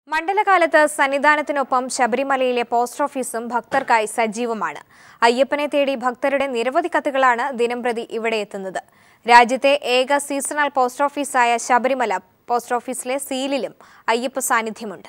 മണ്ഡലകാലത്ത് സന്നിധാനത്തിനൊപ്പം ശബരിമലയിലെ പോസ്റ്റ് ഓഫീസും ഭക്തർക്കായി സജീവമാണ് അയ്യപ്പനെ തേടി ഭക്തരുടെ നിരവധി കത്തുകളാണ് ദിനംപ്രതി ഇവിടെ എത്തുന്നത് രാജ്യത്തെ ഏക സീസണൽ പോസ്റ്റ് ഓഫീസായ ശബരിമല പോസ്റ്റ് ഓഫീസിലെ സീലിലും അയ്യപ്പ സാന്നിധ്യമുണ്ട്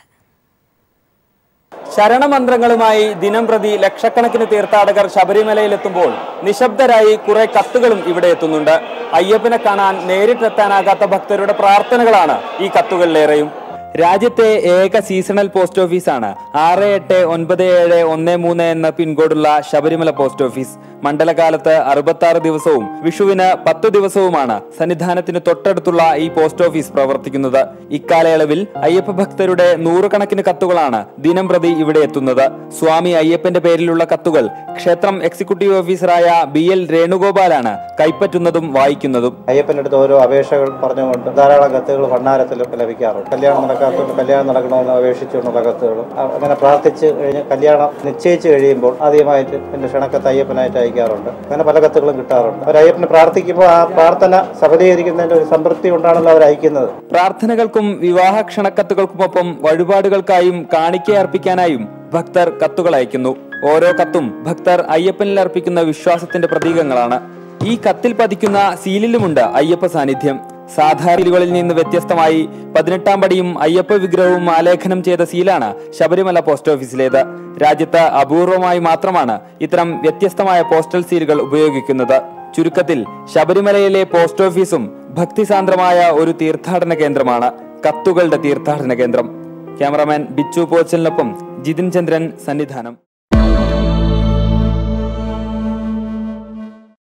ശരണമന്ത്രങ്ങളുമായി ദിനം പ്രതി ലക്ഷക്കണക്കിന് തീർത്ഥാടകർ ശബരിമലയിലെത്തുമ്പോൾ നിശബ്ദരായി കുറെ കത്തുകളും ഇവിടെ എത്തുന്നുണ്ട് അയ്യപ്പനെ കാണാൻ നേരിട്ടെത്താനാകാത്ത ഭക്തരുടെ പ്രാർത്ഥനകളാണ് ഈ കത്തുകളിലേറെയും രാജ്യത്തെ ഏക സീസണൽ പോസ്റ്റ് ഓഫീസാണ് ആറ് എട്ട് ഒൻപത് ഏഴ് ഒന്ന് മൂന്ന് എന്ന പിൻകോഡുള്ള ശബരിമല പോസ്റ്റ് ഓഫീസ് മണ്ഡലകാലത്ത് അറുപത്തി ആറ് ദിവസവും വിഷുവിന് പത്ത് ദിവസവുമാണ് സന്നിധാനത്തിന് തൊട്ടടുത്തുള്ള ഈ പോസ്റ്റ് ഓഫീസ് പ്രവർത്തിക്കുന്നത് ഇക്കാലയളവിൽ അയ്യപ്പ ഭക്തരുടെ നൂറുകണക്കിന് കത്തുകളാണ് ദിനം പ്രതി ഇവിടെ എത്തുന്നത് സ്വാമി അയ്യപ്പന്റെ പേരിലുള്ള കത്തുകൾ ക്ഷേത്രം എക്സിക്യൂട്ടീവ് ഓഫീസറായ ബി എൽ വേണുഗോപാലാണ് കൈപ്പറ്റുന്നതും വായിക്കുന്നതും അയ്യപ്പൻ്റെ അടുത്ത് ഓരോ അപേക്ഷകൾ പറഞ്ഞുകൊണ്ട് ധാരാളം കത്തുകൾ ഭണ്ഡാരത്തിലൊക്കെ ലഭിക്കാറുണ്ട് കല്യാണം നടക്കാത്തതുകൊണ്ട് കല്യാണം നടക്കണമെന്ന് അപേക്ഷിച്ചുകൊണ്ടുള്ള കത്തുകളും അ- അങ്ങനെ പ്രാർത്ഥിച്ച് കഴിഞ്ഞ് കല്യാണം നിശ്ചയിച്ച് കഴിയുമ്പോൾ ആദ്യമായിട്ട് എൻ്റെ ക്ഷണക്കത്ത് അയ്യപ്പനായിട്ട് അയക്കാറുണ്ട് അങ്ങനെ പല കത്തുകളും കിട്ടാറുണ്ട് അവർ അയ്യപ്പനെ പ്രാർത്ഥിക്കുമ്പോൾ ആ പ്രാർത്ഥന സഫലീകരിക്കുന്നതിൻ്റെ ഒരു സംതൃപ്തി കൊണ്ടാണല്ലോ അവർ അയക്കുന്നത് പ്രാർത്ഥനകൾക്കും വിവാഹ ക്ഷണക്കത്തുകൾക്കുമൊപ്പം വഴിപാടുകൾക്കായും കാണിക്ക അർപ്പിക്കാനായും ഭക്തർ കത്തുകൾ അയക്കുന്നു ഓരോ കത്തും ഭക്തർ അയ്യപ്പനിൽ അർപ്പിക്കുന്ന വിശ്വാസത്തിന്റെ പ്രതീകങ്ങളാണ് ഈ കത്തിൽ പതിക്കുന്ന സീലിലുമുണ്ട് അയ്യപ്പ സാന്നിധ്യം സാധാരണകളിൽ നിന്ന് വ്യത്യസ്തമായി പതിനെട്ടാം പടിയും അയ്യപ്പ വിഗ്രഹവും ആലേഖനം ചെയ്ത സീലാണ് ശബരിമല പോസ്റ്റ് ഓഫീസിലേത് രാജ്യത്ത് അപൂർവമായി മാത്രമാണ് ഇത്തരം വ്യത്യസ്തമായ പോസ്റ്റൽ സീലുകൾ ഉപയോഗിക്കുന്നത് ചുരുക്കത്തിൽ ശബരിമലയിലെ പോസ്റ്റ് ഓഫീസും ഭക്തിസാന്ദ്രമായ ഒരു തീർത്ഥാടന കേന്ദ്രമാണ് കത്തുകളുടെ തീർത്ഥാടന കേന്ദ്രം ക്യാമറാമാൻ ബിച്ചു പോച്ചലിനൊപ്പം ജിതിൻ ചന്ദ്രൻ സന്നിധാനം